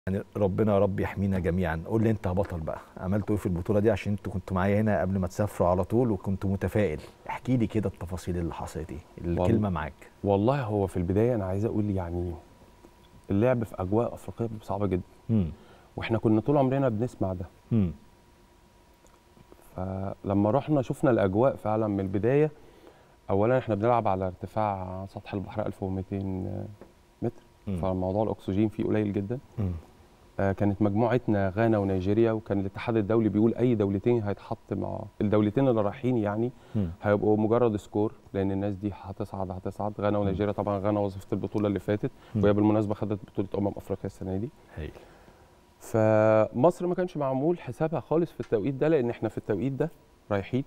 يعني ربنا يا رب يحمينا جميعا قول لي انت يا بطل بقى عملتوا ايه في البطوله دي عشان انتوا كنتوا معايا هنا قبل ما تسافروا على طول وكنتوا متفائل احكي لي كده التفاصيل اللي حصلت ايه الكلمه معاك والله هو في البدايه انا عايز اقول يعني اللعب في اجواء افريقيه صعبه جدا امم واحنا كنا طول عمرنا بنسمع ده امم فلما رحنا شفنا الاجواء فعلا من البدايه اولا احنا بنلعب على ارتفاع سطح البحر 1200 متر فموضوع الاكسجين فيه قليل جدا آه، كانت مجموعتنا غانا ونيجيريا وكان الاتحاد الدولي بيقول اي دولتين هيتحط مع الدولتين اللي رايحين يعني مم. هيبقوا مجرد سكور لان الناس دي هتصعد هتصعد غانا ونيجيريا طبعا غانا وظفت البطوله اللي فاتت مم. وهي بالمناسبه خدت بطوله امم افريقيا السنه دي هايل فمصر ما كانش معمول حسابها خالص في التوقيت ده لان احنا في التوقيت ده رايحين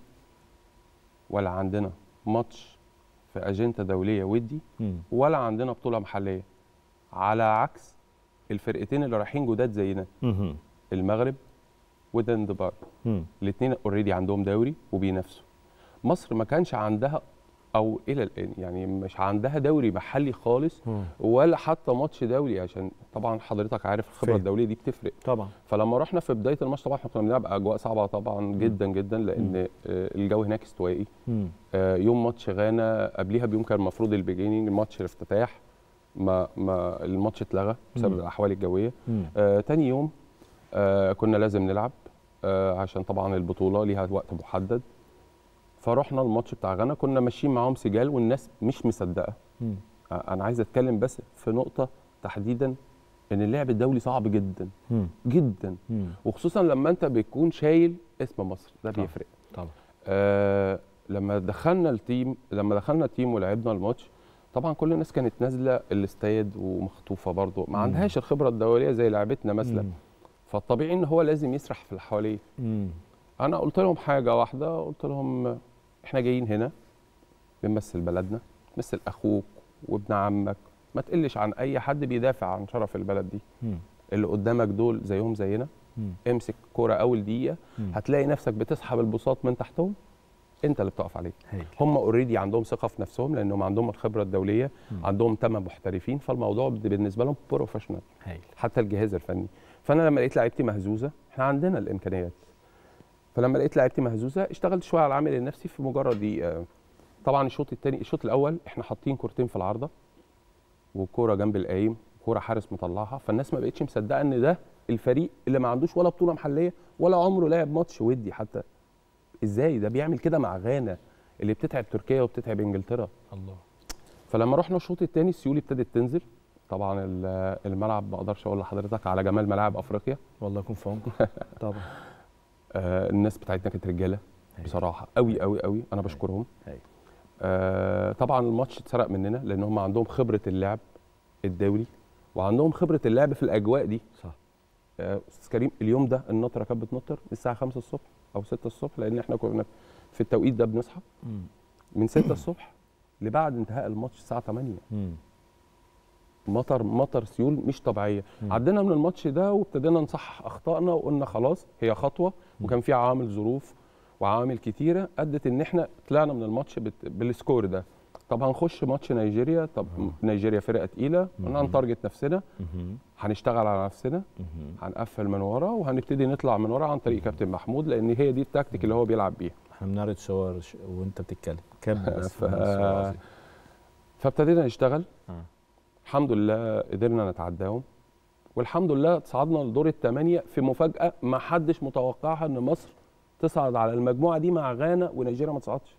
ولا عندنا ماتش في اجنده دوليه ودي امم ولا عندنا بطوله محليه على عكس الفرقتين اللي رايحين جداد زينا امم المغرب ودنبرج امم الاثنين اوريدي عندهم دوري وبينافسوا مصر ما كانش عندها او الى الان يعني مش عندها دوري محلي خالص ولا حتى ماتش دولي عشان طبعا حضرتك عارف الخبره فاهم. الدوليه دي بتفرق طبعا فلما رحنا في بدايه الماتش طبعا احنا كنا بنلعب اجواء صعبه طبعا جدا جدا لان آه، الجو هناك استوائي امم آه، يوم ماتش غانا قبليها بيوم كان المفروض البيجيننج الماتش الافتتاح ما ما الماتش اتلغى بسبب مم. الاحوال الجويه امم آه، تاني يوم آه، كنا لازم نلعب آه، عشان طبعا البطوله ليها وقت محدد فرحنا الماتش بتاع غانا كنا ماشيين معاهم سجال والناس مش مصدقه امم آه، انا عايز اتكلم بس في نقطه تحديدا ان اللعب الدولي صعب جدا امم جدا امم وخصوصا لما انت بتكون شايل اسم مصر ده طبعا. بيفرق طبعا آه لما دخلنا التيم لما دخلنا التيم ولعبنا الماتش طبعا كل الناس كانت نازله الاستاد ومخطوفه برضه ما مم. عندهاش الخبره الدوليه زي لعبتنا مثلا مم. فالطبيعي ان هو لازم يسرح في اللي حواليه امم انا قلت لهم حاجه واحده قلت لهم احنا جايين هنا بنمثل بلدنا تمثل اخوك وابن عمك ما تقلش عن اي حد بيدافع عن شرف البلد دي امم اللي قدامك دول زيهم زينا امم امسك كوره اول دقيقه مم. هتلاقي نفسك بتسحب البساط من تحتهم انت اللي بتقف عليه هايل هم اوريدي عندهم ثقه في نفسهم لانهم عندهم الخبره الدوليه مم. عندهم ثمان محترفين فالموضوع بالنسبه لهم بروفيشنال هايل حتى الجهاز الفني فانا لما لقيت لعيبتي مهزوزه احنا عندنا الامكانيات فلما لقيت لعيبتي مهزوزه اشتغلت شويه على العامل النفسي في مجرد دقيقه طبعا الشوط الثاني الشوط الاول احنا حاطين كورتين في العارضه وكوره جنب القايم كوره حارس مطلعها فالناس ما بقتش مصدقه ان ده الفريق اللي ما عندوش ولا بطوله محليه ولا عمره لعب ماتش ودي حتى ازاي ده بيعمل كده مع غانا اللي بتتعب تركيا وبتتعب انجلترا الله فلما رحنا الشوط الثاني السيولي ابتدت تنزل طبعا ال- الملعب ما اقدرش اقول لحضرتك على جمال ملاعب افريقيا والله يكون في عونكم طبعا آه الناس بتاعتنا كانت رجاله هايل. بصراحه قوي قوي قوي انا بشكرهم هايل. آه طبعا الماتش اتسرق مننا لان هم عندهم خبره اللعب الدولي وعندهم خبره اللعب في الاجواء دي صح آه، استاذ كريم اليوم ده النطره كانت بتنطر الساعه 5 الصبح او 6 الصبح لان احنا كنا في التوقيت ده بنصحى امم من 6 الصبح لبعد انتهاء الماتش الساعه 8 امم مطر مطر سيول مش طبيعيه مم. عدينا من الماتش ده وابتدينا نصحح اخطائنا وقلنا خلاص هي خطوه وكان في عوامل ظروف وعوامل كتيره ادت ان احنا طلعنا من الماتش بت... بالسكور ده طب هنخش ماتش نيجيريا طب نيجيريا فرقه تقيله قلنا مم. هنتارجت نفسنا امم هنشتغل على نفسنا امم هنقفل من ورا وهنبتدي نطلع من ورا عن طريق كابتن محمود لان هي دي التكتيك اللي هو بيلعب بيها احنا بنعرض صور ش... وانت بتتكلم كمل بس ف- بنعرض صور عظيمة. فابتدينا نشتغل آه. الحمد لله قدرنا نتعداهم والحمد لله صعدنا لدور الثمانيه في مفاجاه ما حدش متوقعها ان مصر تصعد على المجموعه دي مع غانا ونيجيريا ما تصعدش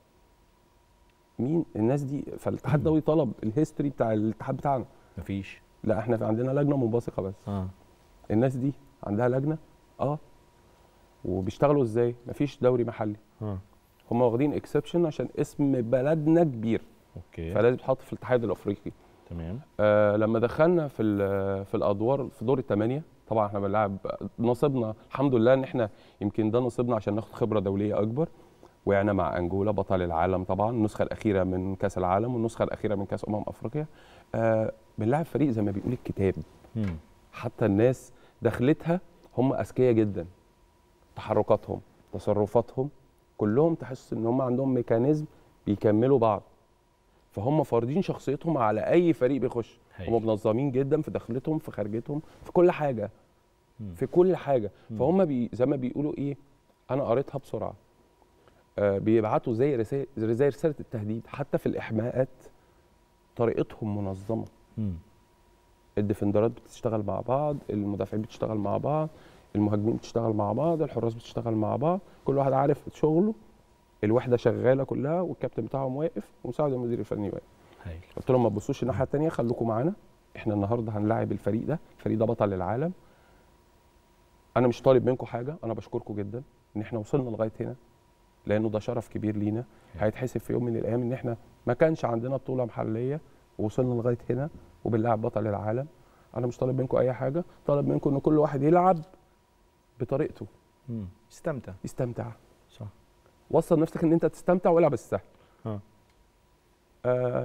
مين الناس دي فالاتحاد الدولي طلب الهيستوري بتاع الاتحاد بتاعنا مفيش لا احنا في عندنا لجنه منبثقه بس اه الناس دي عندها لجنه اه وبيشتغلوا ازاي مفيش دوري محلي اه هم واخدين اكسبشن عشان اسم بلدنا كبير اوكي فلازم يتحط في الاتحاد الافريقي تمام آه لما دخلنا في ال- في الادوار في دور الثمانيه طبعا احنا بنلعب نصيبنا الحمد لله ان احنا يمكن ده نصيبنا عشان ناخد خبره دوليه اكبر وقعنا مع انجولا بطل العالم طبعا النسخه الاخيره من كاس العالم والنسخه الاخيره من كاس امم افريقيا آه بنلعب فريق زي ما بيقول الكتاب امم حتى الناس دخلتها هم اذكياء جدا تحركاتهم تصرفاتهم كلهم تحس ان هم عندهم ميكانيزم بيكملوا بعض فهم فارضين شخصيتهم على اي فريق بيخش هايل. هم منظمين جدا في دخلتهم في خارجتهم في كل حاجه مم. في كل حاجه مم. فهم بي زي ما بيقولوا ايه انا قريتها بسرعه آه بيبعتوا زي رسائل زي رساله التهديد حتى في الاحماءات طريقتهم منظمه مم. الديفندرات بتشتغل مع بعض المدافعين بتشتغل مع بعض المهاجمين بتشتغل مع بعض الحراس بتشتغل مع بعض كل واحد عارف شغله الوحده شغاله كلها والكابتن بتاعهم واقف ومساعد المدير الفني واقف هايل قلت لهم ما تبصوش الناحيه الثانيه خليكم معانا احنا النهارده هنلاعب الفريق ده الفريق ده بطل العالم انا مش طالب منكم حاجه انا بشكركم جدا ان احنا وصلنا لغايه هنا لانه ده شرف كبير لينا هيتحسب في يوم من الايام ان احنا ما كانش عندنا بطوله محليه ووصلنا لغايه هنا وبنلعب بطل العالم انا مش طالب منكم اي حاجه طالب منكم ان كل واحد يلعب بطريقته مم. استمتع يستمتع صح وصل نفسك ان انت تستمتع والعب السهل اه آه